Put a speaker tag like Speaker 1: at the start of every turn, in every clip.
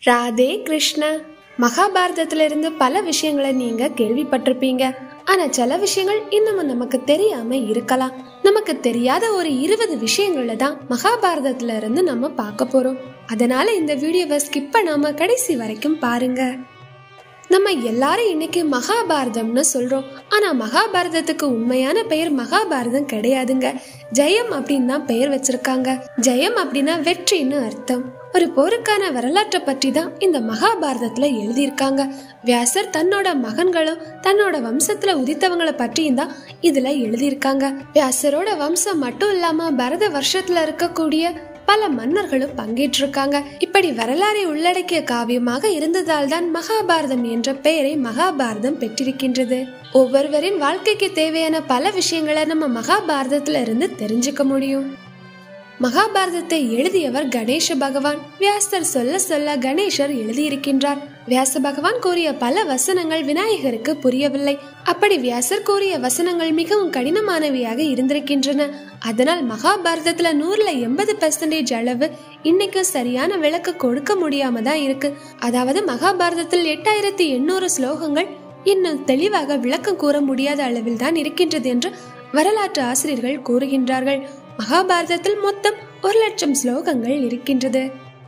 Speaker 1: ராதே கிருஷ்ணா மகாபாரதத்துல இருந்து பல விஷயங்களை நீங்க கேள்விப்பட்டிருப்பீங்க ஆனா சில விஷயங்கள் இன்னமும் நமக்கு தெரியாம இருக்கலாம் நமக்கு தெரியாத ஒரு இருபது விஷயங்கள தான் மகாபாரதத்துல இருந்து நம்ம பார்க்க போறோம் அதனால இந்த வீடியோவை ஸ்கிப் பண்ணாம கடைசி வரைக்கும் பாருங்க நம்ம எல்லாரும் இன்னைக்கு மகாபாரதம்னு சொல்றோம் ஆனா மகாபாரதத்துக்கு உண்மையான பெயர் மகாபாரதம் கிடையாதுங்க ஜெயம் அப்படின்னு தான் பெயர் வச்சிருக்காங்க ஜெயம் அப்படின்னா வெற்றின்னு அர்த்தம் ஒரு போருக்கான வரலாற்றை பற்றி தான் இந்த மகாபாரதத்துல எழுதியிருக்காங்க வியாசர் தன்னோட மகன்களும் தன்னோட வம்சத்துல உதித்தவங்களை பற்றியும் தான் இதுல எழுதியிருக்காங்க வியாசரோட வம்சம் மட்டும் இல்லாம பரத வருஷத்துல இருக்கக்கூடிய பல மன்னர்களும் பங்கேற்றிருக்காங்க இப்படி வரலாறை உள்ளடக்கிய காவியமாக இருந்ததால் தான் மகாபாரதம் என்ற பெயரை மகாபாரதம் பெற்றிருக்கின்றது ஒவ்வொருவரின் வாழ்க்கைக்கு தேவையான பல விஷயங்களை நம்ம மகாபாரதத்துல இருந்து தெரிஞ்சுக்க முடியும் மகாபாரதத்தை எழுதியவர் கணேச பகவான் வியாசர் சொல்ல சொல்ல கணேசர் எழுதியிருக்கின்றார் வியாச பகவான் கூறிய பல வசனங்கள் விநாயகருக்கு புரியவில்லை அப்படி வியாசர் கூறிய வசனங்கள் மிகவும் கடினமானவையாக இருந்திருக்கின்றன அதனால் மகாபாரதத்துல நூறுல எண்பது பெர்சன்டேஜ் அளவு இன்னைக்கும் சரியான விளக்கு கொடுக்க முடியாம தான் இருக்கு அதாவது மகாபாரதத்தில் எட்டாயிரத்தி எண்ணூறு ஸ்லோகங்கள் இன்னும் தெளிவாக விளக்கம் கூற முடியாத அளவில் தான் இருக்கின்றது என்று வரலாற்று ஆசிரியர்கள் கூறுகின்றார்கள் மகாபாரதத்தில் மொத்தம் ஒரு லட்சம் ஸ்லோகங்கள் இருக்கின்றது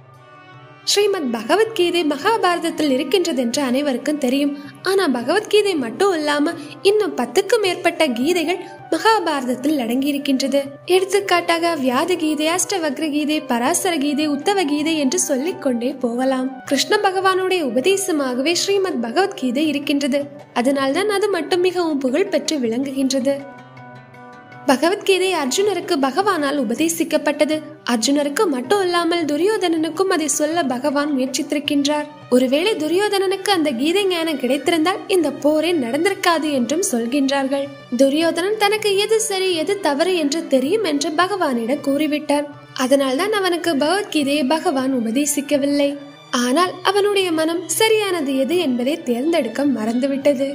Speaker 1: ஸ்ரீமத் பகவத்கீதை மகாபாரதத்தில் இருக்கின்றது என்று அனைவருக்கும் தெரியும் ஆனா பகவத்கீதை மட்டும் இல்லாம இன்னும் பத்துக்கும் மேற்பட்ட கீதைகள் மகாபாரதத்தில் அடங்கியிருக்கின்றது எடுத்துக்காட்டாக வியாத கீதை அஷ்டவக்ர கீதை பராசர கீதை உத்தவ கீதை என்று சொல்லிக் கொண்டே போகலாம் கிருஷ்ண பகவானுடைய உபதேசமாகவே ஸ்ரீமத் பகவத்கீதை இருக்கின்றது அதனால்தான் அது மட்டும் மிகவும் புகழ் பெற்று விளங்குகின்றது பகவத்கீதை அர்ஜுனருக்கு பகவானால் உபதேசிக்கப்பட்டது அர்ஜுனருக்கு மட்டும் இல்லாமல் துரியோதனனுக்கும் அதை சொல்ல பகவான் முயற்சித்திருக்கின்றார் ஒருவேளை துரியோதனனுக்கு அந்த கீதை ஞானம் கிடைத்திருந்தால் இந்த போரே நடந்திருக்காது என்றும் சொல்கின்றார்கள் துரியோதனன் தனக்கு எது சரி எது தவறு என்று தெரியும் என்று பகவானிடம் கூறிவிட்டார் அதனால்தான் அவனுக்கு பகவத்கீதையை பகவான் உபதேசிக்கவில்லை ஆனால் அவனுடைய மனம் சரியானது எது என்பதை தேர்ந்தெடுக்க மறந்துவிட்டது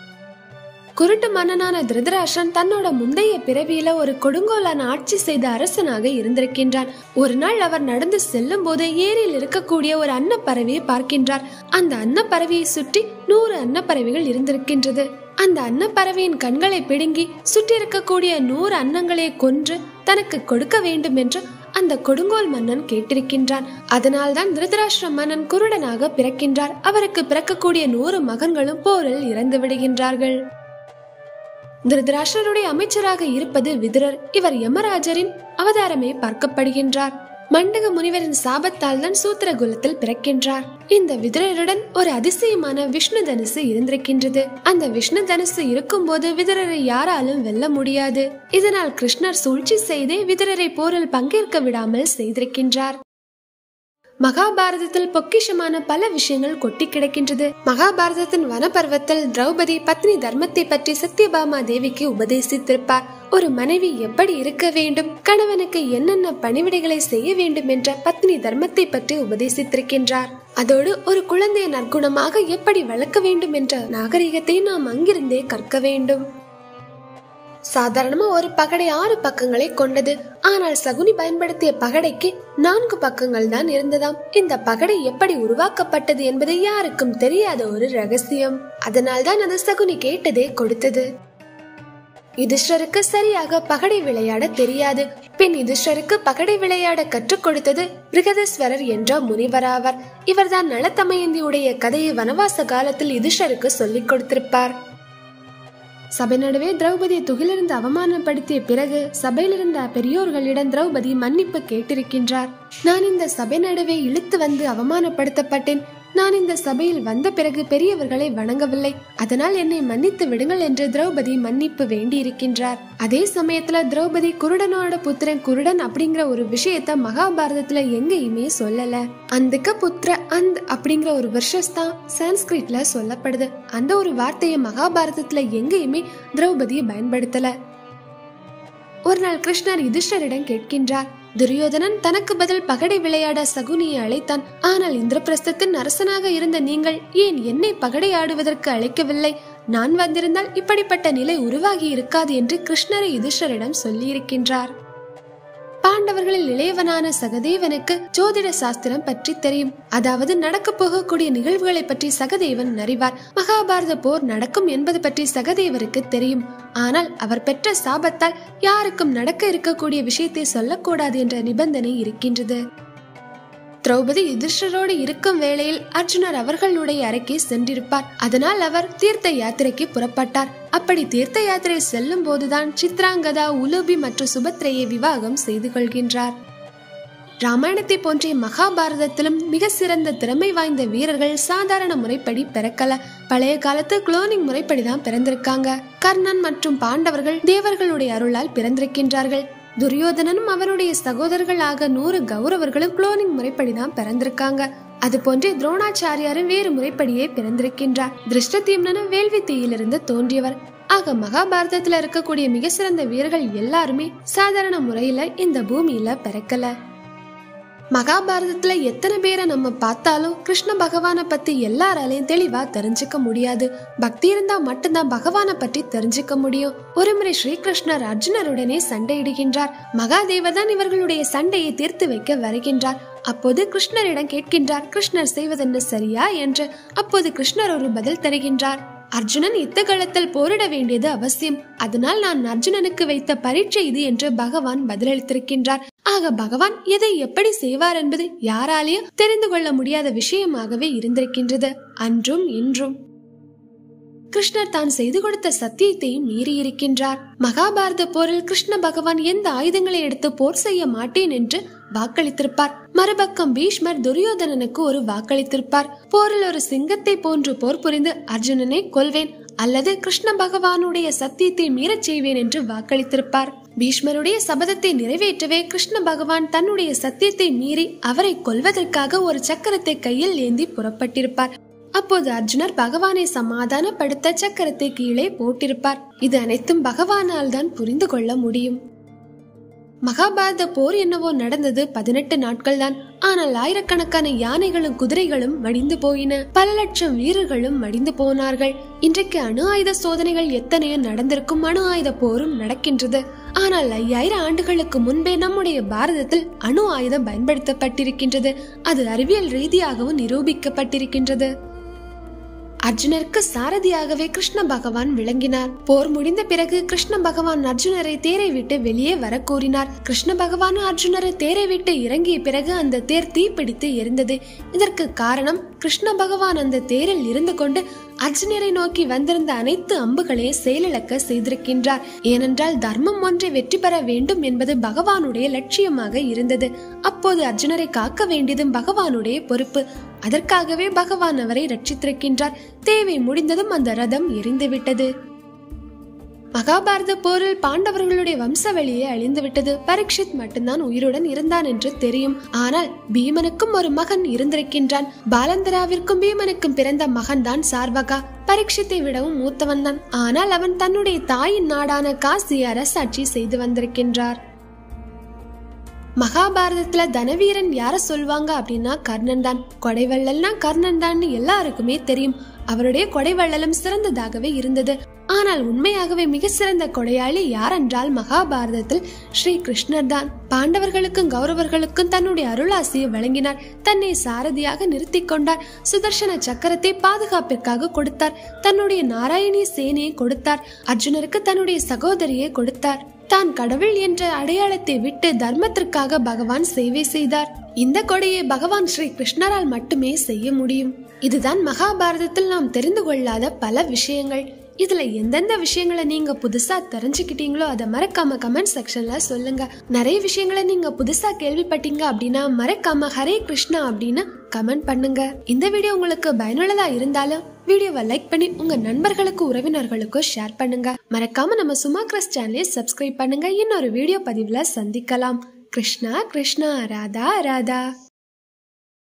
Speaker 1: குருட்டு மன்னனான திருதராஷ்டிரன் தன்னோட முந்தைய பிறவியில ஒரு கொடுங்கோலான ஆட்சி செய்த அரசனாக இருந்திருக்கின்றான் ஒரு நாள் அவர் நடந்து செல்லும் போது ஏரியில் இருக்கக்கூடிய ஒரு அன்னப்பறவையை பார்க்கின்றார் அந்த அன்னப்பறவையை சுற்றி நூறு அன்னப்பறவைகள் இருந்திருக்கின்றது அந்த அன்னப்பறவையின் கண்களை பிடுங்கி சுற்றி இருக்கக்கூடிய நூறு அன்னங்களை கொன்று தனக்கு கொடுக்க வேண்டும் என்று அந்த கொடுங்கோல் மன்னன் கேட்டிருக்கின்றான் அதனால்தான் திருதராஷ்டிர மன்னன் குருடனாக பிறக்கின்றார் அவருக்கு பிறக்கக்கூடிய நூறு மகன்களும் போரில் இறந்து விடுகின்றார்கள் திருதராஷ்டருடைய அமைச்சராக இருப்பது விதுரர் இவர் யமராஜரின் அவதாரமே பார்க்கப்படுகின்றார் மண்டக முனிவரின் சாபத்தால் தான் சூத்திர குலத்தில் பிறக்கின்றார் இந்த விதுரருடன் ஒரு அதிசயமான விஷ்ணு தனுசு இருந்திருக்கின்றது அந்த விஷ்ணு தனுசு இருக்கும் போது விதுரரை யாராலும் வெல்ல முடியாது இதனால் கிருஷ்ணர் சூழ்ச்சி செய்தே விதுரரை போரில் பங்கேற்க விடாமல் செய்திருக்கின்றார் மகாபாரதத்தில் பொக்கிஷமான பல விஷயங்கள் கொட்டி கிடக்கின்றது மகாபாரதத்தின் வனப்பர்வத்தில் திரௌபதி பத்னி தர்மத்தை பற்றி சத்யபாமா தேவிக்கு உபதேசித்திருப்பார் ஒரு மனைவி எப்படி இருக்க வேண்டும் கணவனுக்கு என்னென்ன பணிவிடைகளை செய்ய வேண்டும் என்ற பத்னி தர்மத்தை பற்றி உபதேசித்திருக்கின்றார் அதோடு ஒரு குழந்தையை நற்குணமாக எப்படி வளர்க்க வேண்டும் என்ற நாகரிகத்தை நாம் அங்கிருந்தே கற்க வேண்டும் சாதாரணமா ஒரு பகடை ஆறு பக்கங்களை கொண்டது ஆனால் சகுனி பயன்படுத்திய பகடைக்கு நான்கு பக்கங்கள் தான் இருந்ததாம் இந்த பகடை எப்படி உருவாக்கப்பட்டது என்பது யாருக்கும் தெரியாத ஒரு ரகசியம் அதனால்தான் அது சகுனி கேட்டதே கொடுத்தது யுதிஷ்டருக்கு சரியாக பகடை விளையாட தெரியாது பின் யுதிஷ்டருக்கு பகடை விளையாட கற்றுக் கொடுத்தது பிருகதேஸ்வரர் என்ற முனிவராவர் இவர்தான் நலத்தமயந்தியுடைய கதையை வனவாச காலத்தில் யுதிஷ்டருக்கு சொல்லிக் கொடுத்திருப்பார் சபை நடுவே திரௌபதியை துகிலிருந்து அவமானப்படுத்திய பிறகு சபையில் இருந்த பெரியோர்களிடம் திரௌபதி மன்னிப்பு கேட்டிருக்கின்றார் நான் இந்த சபை நடுவே இழுத்து வந்து அவமானப்படுத்தப்பட்டேன் நான் இந்த சபையில் வந்த பிறகு பெரியவர்களை வணங்கவில்லை அதனால் என்னை மன்னித்து விடுங்கள் என்று திரௌபதி மன்னிப்பு வேண்டி இருக்கின்றார் அதே சமயத்துல திரௌபதி குருடனோட புத்திரன் குருடன் அப்படிங்கிற ஒரு விஷயத்த மகாபாரதத்துல எங்கேயுமே சொல்லல அந்துக்க புத்திர அந்த அப்படிங்கிற ஒரு வருஷஸ் தான் சான்ஸ்கிரிட்ல சொல்லப்படுது அந்த ஒரு வார்த்தையை மகாபாரதத்துல எங்கேயுமே திரௌபதி பயன்படுத்தல ஒரு நாள் கிருஷ்ணர் யுதிஷ்டரிடம் கேட்கின்றார் துரியோதனன் தனக்கு பதில் பகடை விளையாட சகுனியை அழைத்தான் ஆனால் இந்திரபிரஸ்தத்தின் அரசனாக இருந்த நீங்கள் ஏன் என்னை பகடை ஆடுவதற்கு அழைக்கவில்லை நான் வந்திருந்தால் இப்படிப்பட்ட நிலை உருவாகி இருக்காது என்று கிருஷ்ணரை யுதிஷ்டரிடம் சொல்லியிருக்கின்றார் பாண்டவர்களில் இளையவனான சகதேவனுக்கு ஜோதிட சாஸ்திரம் பற்றி தெரியும் அதாவது நடக்க போகக்கூடிய நிகழ்வுகளை பற்றி சகதேவன் அறிவார் மகாபாரத போர் நடக்கும் என்பது பற்றி சகதேவருக்கு தெரியும் ஆனால் அவர் பெற்ற சாபத்தால் யாருக்கும் நடக்க இருக்கக்கூடிய விஷயத்தை சொல்லக்கூடாது என்ற நிபந்தனை இருக்கின்றது திரௌபதி யுதிஷ்டரோடு இருக்கும் வேளையில் அர்ஜுனர் அவர்களுடைய அறைக்கு சென்றிருப்பார் அதனால் அவர் தீர்த்த யாத்திரைக்கு புறப்பட்டார் அப்படி தீர்த்த யாத்திரை செல்லும் போதுதான் சித்ராங்கதா உலுபி மற்றும் சுபத்ரையை விவாகம் செய்து கொள்கின்றார் ராமாயணத்தை போன்ற மகாபாரதத்திலும் மிக சிறந்த திறமை வாய்ந்த வீரர்கள் சாதாரண முறைப்படி பிறக்கல பழைய காலத்து குளோனிங் முறைப்படி தான் பிறந்திருக்காங்க கர்ணன் மற்றும் பாண்டவர்கள் தேவர்களுடைய அருளால் பிறந்திருக்கின்றார்கள் துரியோதனனும் அவனுடைய சகோதரர்கள் ஆக நூறு கௌரவர்களும் குளோனிங் முறைப்படி தான் பிறந்திருக்காங்க அது போன்றே துரோணாச்சாரியாரும் வேறு முறைப்படியே பிறந்திருக்கின்றார் திருஷ்டத்யும்னனும் வேள்வி தீயிலிருந்து தோன்றியவர் ஆக மகாபாரதத்துல இருக்கக்கூடிய மிக சிறந்த வீரர்கள் எல்லாருமே சாதாரண முறையில இந்த பூமியில பிறக்கல மகாபாரதத்துல எத்தனை பேரை நம்ம பார்த்தாலும் கிருஷ்ண பகவானை பத்தி எல்லாராலையும் தெளிவா தெரிஞ்சுக்க முடியாது பக்தி இருந்தா மட்டும்தான் பகவானை பற்றி தெரிஞ்சுக்க முடியும் ஒருமுறை ஸ்ரீகிருஷ்ணர் அர்ஜுனருடனே சண்டையிடுகின்றார் மகாதேவர் தான் இவர்களுடைய சண்டையை தீர்த்து வைக்க வருகின்றார் அப்போது கிருஷ்ணரிடம் கேட்கின்றார் கிருஷ்ணர் செய்வதென்ன சரியா என்று அப்போது கிருஷ்ணர் ஒரு பதில் தருகின்றார் அர்ஜுனன் யுத்த களத்தில் போரிட வேண்டியது அவசியம் அதனால் நான் அர்ஜுனனுக்கு வைத்த பரீட்சை இது என்று பகவான் பதிலளித்திருக்கின்றார் ஆக பகவான் எதை எப்படி செய்வார் என்பது யாராலேயும் தெரிந்து கொள்ள முடியாத விஷயமாகவே இருந்திருக்கின்றது அன்றும் இன்றும் கிருஷ்ணர் தான் செய்து கொடுத்த சத்தியத்தையும் மீறி இருக்கின்றார் மகாபாரத போரில் கிருஷ்ண பகவான் எந்த ஆயுதங்களை எடுத்து போர் செய்ய மாட்டேன் என்று வாக்களித்திருப்பார் மறுபக்கம் பீஷ்மர் துரியோதனனுக்கு ஒரு வாக்களித்திருப்பார் போரில் ஒரு சிங்கத்தை போன்று போர் புரிந்து அர்ஜுனனை கொல்வேன் அல்லது கிருஷ்ண பகவானுடைய சத்தியத்தை மீறச் செய்வேன் என்று வாக்களித்திருப்பார் பீஷ்மருடைய சபதத்தை நிறைவேற்றவே கிருஷ்ண பகவான் தன்னுடைய சத்தியத்தை மீறி அவரை கொல்வதற்காக ஒரு சக்கரத்தை கையில் ஏந்தி புறப்பட்டிருப்பார் அப்போது அர்ஜுனர் பகவானை சமாதானப்படுத்த சக்கரத்தை கீழே போட்டிருப்பார் இது அனைத்தும் பகவானால் தான் புரிந்து கொள்ள முடியும் மகாபாரத போர் என்னவோ நடந்தது பதினெட்டு நாட்கள் தான் ஆனால் ஆயிரக்கணக்கான யானைகளும் குதிரைகளும் மடிந்து போயின பல லட்சம் வீரர்களும் மடிந்து போனார்கள் இன்றைக்கு அணு ஆயுத சோதனைகள் எத்தனையோ நடந்திருக்கும் அணு ஆயுத போரும் நடக்கின்றது ஆனால் ஐயாயிரம் ஆண்டுகளுக்கு முன்பே நம்முடைய பாரதத்தில் அணு ஆயுதம் பயன்படுத்தப்பட்டிருக்கின்றது அது அறிவியல் ரீதியாகவும் நிரூபிக்கப்பட்டிருக்கின்றது அர்ஜுனருக்கு சாரதியாகவே கிருஷ்ண பகவான் விளங்கினார் போர் முடிந்த பிறகு கிருஷ்ண பகவான் அர்ஜுனரை தேரை விட்டு வெளியே வர கூறினார் கிருஷ்ண பகவான் அர்ஜுனரை தேரை விட்டு இறங்கிய பிறகு அந்த தேர் தீப்பிடித்து எரிந்தது இதற்கு காரணம் கிருஷ்ண பகவான் அந்த தேரில் இருந்து கொண்டு அர்ஜுனரை நோக்கி வந்திருந்த அனைத்து அம்புகளையும் செயலிழக்க செய்திருக்கின்றார் ஏனென்றால் தர்மம் ஒன்றை வெற்றி பெற வேண்டும் என்பது பகவானுடைய லட்சியமாக இருந்தது அப்போது அர்ஜுனரை காக்க வேண்டியதும் பகவானுடைய பொறுப்பு அதற்காகவே பகவான் அவரை ரட்சித்திருக்கின்றார் தேவை முடிந்ததும் அந்த ரதம் எரிந்துவிட்டது மகாபாரத போரில் பாண்டவர்களுடைய வம்சவெளியே அழிந்துவிட்டது பரீட்சித் மட்டும்தான் உயிருடன் இருந்தான் என்று தெரியும் ஆனால் பீமனுக்கும் ஒரு மகன் இருந்திருக்கின்றான் பாலந்தராவிற்கும் பீமனுக்கும் பிறந்த மகன் தான் சார்வகா பரீட்சித்தை விடவும் மூத்தவன் தான் ஆனால் அவன் தன்னுடைய தாயின் நாடான காசி அரசாட்சி செய்து வந்திருக்கின்றார் மகாபாரதத்துல தனவீரன் யார சொல்வாங்க அப்படின்னா கர்ணன் தான் கொடைவள்ளல்னா கர்ணன் தான் எல்லாருக்குமே தெரியும் அவருடைய கொடைவள்ளலும் சிறந்ததாகவே இருந்தது ஆனால் உண்மையாகவே மிக சிறந்த கொடையாளி யாரென்றால் மகாபாரதத்தில் ஸ்ரீ கிருஷ்ணர் தான் பாண்டவர்களுக்கும் கௌரவர்களுக்கும் தன்னுடைய அருளாசியை வழங்கினார் தன்னை சாரதியாக நிறுத்தி கொண்டார் சுதர்சன சக்கரத்தை பாதுகாப்பிற்காக கொடுத்தார் தன்னுடைய நாராயணிய சேனையை கொடுத்தார் அர்ஜுனருக்கு தன்னுடைய சகோதரியை கொடுத்தார் தான் கடவுள் என்ற அடையாளத்தை விட்டு தர்மத்திற்காக பகவான் சேவை செய்தார் இந்த கொடையை பகவான் ஸ்ரீ கிருஷ்ணரால் மட்டுமே செய்ய முடியும் இதுதான் மகாபாரதத்தில் நாம் தெரிந்து கொள்ளாத பல விஷயங்கள் இதுல எந்தெந்த விஷயங்களை நீங்க புதுசா தெரிஞ்சுக்கிட்டீங்களோ அதை மறக்காம கமெண்ட் செக்ஷன்ல சொல்லுங்க நிறைய விஷயங்களை நீங்க புதுசா கேள்விப்பட்டீங்க அப்படின்னா மறக்காம ஹரே கிருஷ்ணா அப்படின்னு கமெண்ட் பண்ணுங்க இந்த வீடியோ உங்களுக்கு பயனுள்ளதா இருந்தாலும் வீடியோவை லைக் பண்ணி உங்க நண்பர்களுக்கு உறவினர்களுக்கும் ஷேர் பண்ணுங்க மறக்காம நம்ம சும்மா கிரஸ் சேனலை சப்ஸ்கிரைப் பண்ணுங்க இன்னொரு வீடியோ பதிவுல சந்திக்கலாம் கிருஷ்ணா கிருஷ்ணா ராதா ராதா